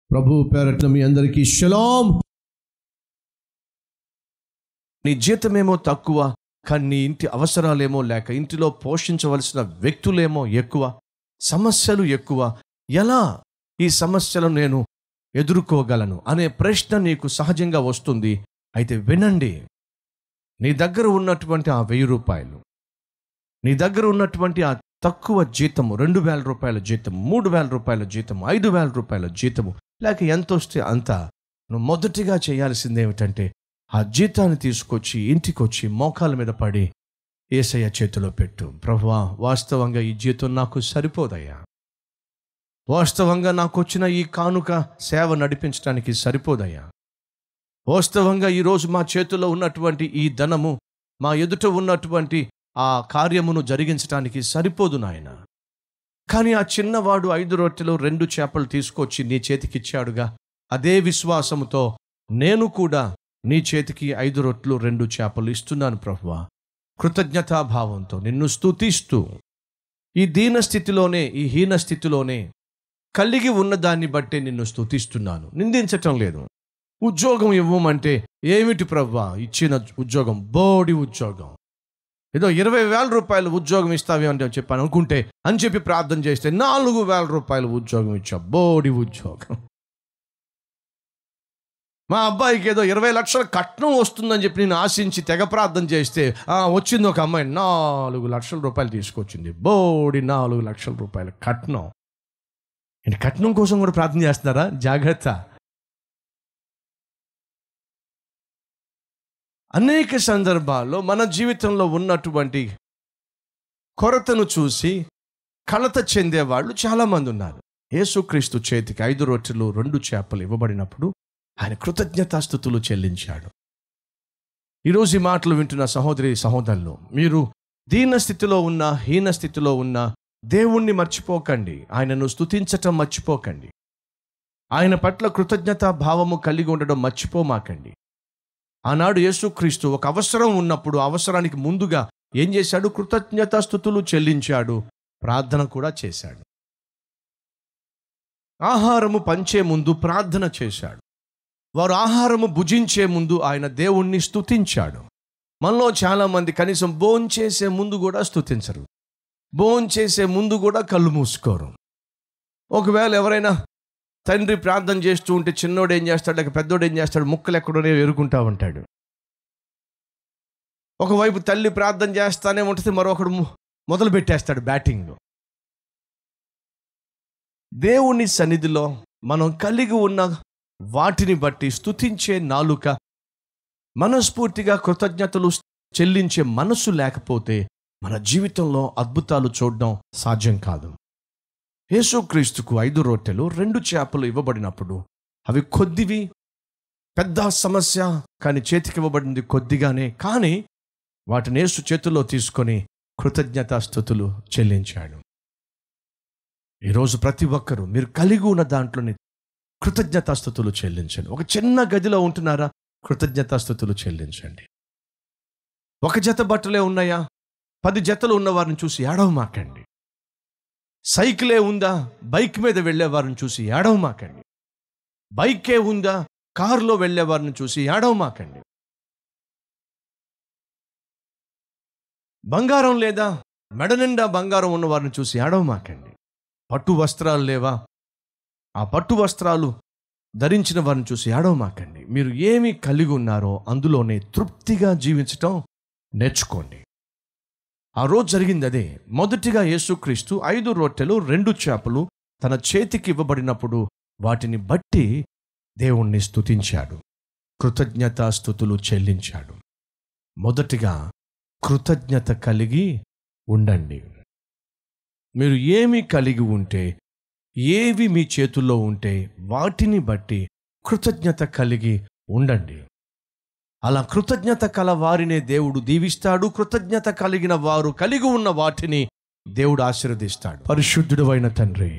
ప్రభు పేరట్ల మీ అందరికీ షలాం నీ జీతమేమో తక్కువ కానీ నీ ఇంటి అవసరాలేమో లేక ఇంటిలో పోషించవలసిన వ్యక్తులేమో ఎక్కువ సమస్యలు ఎక్కువ ఎలా ఈ సమస్యలను నేను ఎదుర్కోగలను అనే ప్రశ్న నీకు సహజంగా వస్తుంది అయితే వినండి నీ దగ్గర ఉన్నటువంటి ఆ వెయ్యి రూపాయలు నీ దగ్గర ఉన్నటువంటి ఆ తక్కువ జీతము రెండు వేల రూపాయల జీతము మూడు వేల రూపాయల జీతము ఐదు వేల రూపాయల జీతము లేక ఎంత వస్తే అంత నువ్వు మొదటిగా చేయాల్సింది ఏమిటంటే ఆ జీతాన్ని తీసుకొచ్చి ఇంటికి వచ్చి మోకాల మీద పడి ఏసయ్య చేతిలో పెట్టు ప్రభువా వాస్తవంగా ఈ జీతం నాకు సరిపోదయ్యా వాస్తవంగా నాకు వచ్చిన ఈ కానుక సేవ నడిపించడానికి సరిపోదయ్యా వాస్తవంగా ఈరోజు మా చేతిలో ఉన్నటువంటి ఈ ధనము మా ఎదుట ఉన్నటువంటి ఆ కార్యమును జరిగించడానికి సరిపోదు నాయన కానీ ఆ చిన్నవాడు ఐదు రొట్టెలు రెండు చేపలు తీసుకొచ్చి నీ చేతికిచ్చాడుగా అదే విశ్వాసముతో నేను కూడా నీ చేతికి ఐదు రొట్లు రెండు చేపలు ఇస్తున్నాను ప్రభువా కృతజ్ఞతాభావంతో నిన్ను స్తుతిస్తూ ఈ దీన స్థితిలోనే ఈ హీన స్థితిలోనే కలిగి ఉన్న దాన్ని బట్టి నిన్ను స్తుతిస్తున్నాను నిందించటం లేదు ఉద్యోగం ఇవ్వమంటే ఏమిటి ప్రవ్వా ఇచ్చిన ఉద్యోగం బోడి ఉద్యోగం ఏదో ఇరవై వేల రూపాయలు ఉద్యోగం ఇస్తావి అంటే చెప్పాను అనుకుంటే అని చెప్పి ప్రార్థన చేస్తే నాలుగు వేల రూపాయలు ఉద్యోగం ఇచ్చా బోడి ఉద్యోగం మా అబ్బాయికి ఏదో ఇరవై లక్షల కట్నం వస్తుందని చెప్పి నేను ఆశించి తెగ ప్రార్థన చేస్తే ఆ, వచ్చింది ఒక అమ్మాయి నాలుగు లక్షల రూపాయలు తీసుకొచ్చింది బోడి నాలుగు లక్షల రూపాయల కట్నం ఏంటి కట్నం కోసం కూడా ప్రార్థన చేస్తున్నారా జాగ్రత్త అనేక సందర్భాల్లో మన జీవితంలో ఉన్నటువంటి కొరతను చూసి కలత చెందేవాళ్ళు చాలామంది ఉన్నారు యేసుక్రీస్తు చేతికి ఐదు రొట్టెలు రెండు చేపలు ఇవ్వబడినప్పుడు ఆయన కృతజ్ఞతాస్థుతులు చెల్లించాడు ఈరోజు ఈ మాటలు వింటున్న సహోదరి సహోదరులు మీరు దీన స్థితిలో ఉన్న హీన స్థితిలో ఉన్న దేవుణ్ణి మర్చిపోకండి ఆయనను స్తుతించటం మర్చిపోకండి ఆయన పట్ల కృతజ్ఞతా భావము కలిగి ఉండడం మర్చిపోమాకండి ఆనాడు యేసుక్రీస్తు ఒక అవసరం ఉన్నప్పుడు ఆ అవసరానికి ముందుగా ఏం చేశాడు కృతజ్ఞతాస్థుతులు చెల్లించాడు ప్రార్థన కూడా చేశాడు ఆహారము పంచే ముందు ప్రార్థన చేశాడు వారు ఆహారము భుజించే ముందు ఆయన దేవుణ్ణి స్తుతించాడు మనలో చాలామంది కనీసం భోంచేసే ముందు కూడా స్తుతించరు భోంచేసే ముందు కూడా కళ్ళు మూసుకోరు ఒకవేళ ఎవరైనా తండ్రి ప్రార్థన చేస్తూ ఉంటే చిన్నోడు ఏం చేస్తాడు లేక పెద్దోడు ఏం చేస్తాడు ముక్కలు ఎక్కడోనే ఎరుకుంటా ఉంటాడు ఒకవైపు తల్లి ప్రార్థన చేస్తానే ఉంటుంది మరొకడు ము- మొదలు పెట్టేస్తాడు బ్యాటింగ్ దేవుని సన్నిధిలో మనం కలిగి ఉన్న వాటిని బట్టి స్తుతించే నాలుక మనస్ఫూర్తిగా కృతజ్ఞతలు చెల్లించే మనసు లేకపోతే మన జీవితంలో అద్భుతాలు చూడడం సాధ్యం కాదు యేసుక్రీస్తుకు ఐదు రొట్టెలు రెండు చేపలు ఇవ్వబడినప్పుడు అవి కొద్దివి పెద్ద సమస్య కానీ చేతికి ఇవ్వబడింది కొద్దిగానే కానీ వాటిని యేసు చేతుల్లో తీసుకొని కృతజ్ఞతాస్థుతులు చెల్లించాడు ఈరోజు ప్రతి ఒక్కరూ మీరు కలిగి ఉన్న దాంట్లోని కృతజ్ఞతాస్థుతులు చెల్లించండి ఒక చిన్న గదిలో ఉంటున్నారా కృతజ్ఞతాస్థుతులు చెల్లించండి ఒక జత బట్టలే ఉన్నాయా పది జతలు ఉన్న వారిని చూసి ఏడవమాకండి సైకిలే ఉందా బైక్ మీద వెళ్ళే వారిని చూసి ఏడవమాకండి బైకే ఉందా కారులో వెళ్ళే వారిని చూసి ఏడవమాకండి బంగారం లేదా మెడ నిండా బంగారం ఉన్న వారిని చూసి ఏడవమాకండి పట్టు వస్త్రాలు లేవా ఆ పట్టు వస్త్రాలు ధరించిన వారిని చూసి ఏడవమాకండి మీరు ఏమి కలిగి ఉన్నారో అందులోనే తృప్తిగా జీవించటం నేర్చుకోండి ఆ రోజు జరిగింది అదే మొదటిగా యేసుక్రీస్తు ఐదు రొట్టెలు రెండు చేపలు తన చేతికి ఇవ్వబడినప్పుడు వాటిని బట్టి దేవుణ్ణి స్తుతించాడు కృతజ్ఞతాస్థుతులు చెల్లించాడు మొదటిగా కృతజ్ఞత కలిగి ఉండండి మీరు ఏమి కలిగి ఉంటే ఏవి మీ చేతుల్లో ఉంటే వాటిని బట్టి కృతజ్ఞత కలిగి ఉండండి అలా కృతజ్ఞత కల వారినే దేవుడు దీవిస్తాడు కృతజ్ఞత కలిగిన వారు కలిగి ఉన్న వాటిని దేవుడు ఆశీర్వదిస్తాడు పరిశుద్ధుడు అయిన తండ్రి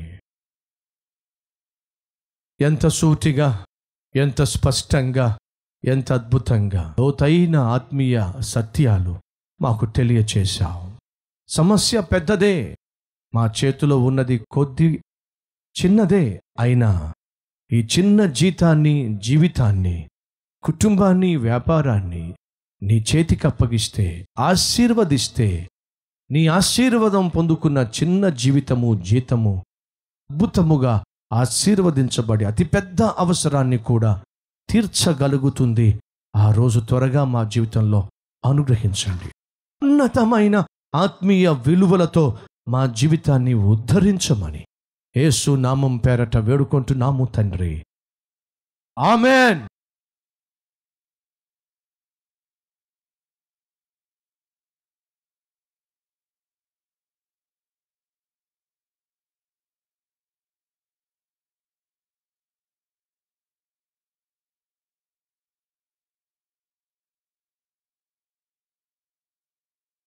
ఎంత సూటిగా ఎంత స్పష్టంగా ఎంత అద్భుతంగా లోతైన ఆత్మీయ సత్యాలు మాకు తెలియచేశావు సమస్య పెద్దదే మా చేతిలో ఉన్నది కొద్ది చిన్నదే అయినా ఈ చిన్న జీతాన్ని జీవితాన్ని కుటుంబాన్ని వ్యాపారాన్ని నీ చేతికి అప్పగిస్తే ఆశీర్వదిస్తే నీ ఆశీర్వాదం పొందుకున్న చిన్న జీవితము జీతము అద్భుతముగా ఆశీర్వదించబడి అతిపెద్ద అవసరాన్ని కూడా తీర్చగలుగుతుంది ఆ రోజు త్వరగా మా జీవితంలో అనుగ్రహించండి ఉన్నతమైన ఆత్మీయ విలువలతో మా జీవితాన్ని ఉద్ధరించమని యేసు నామం పేరట వేడుకుంటున్నాము తండ్రి ఆమెన్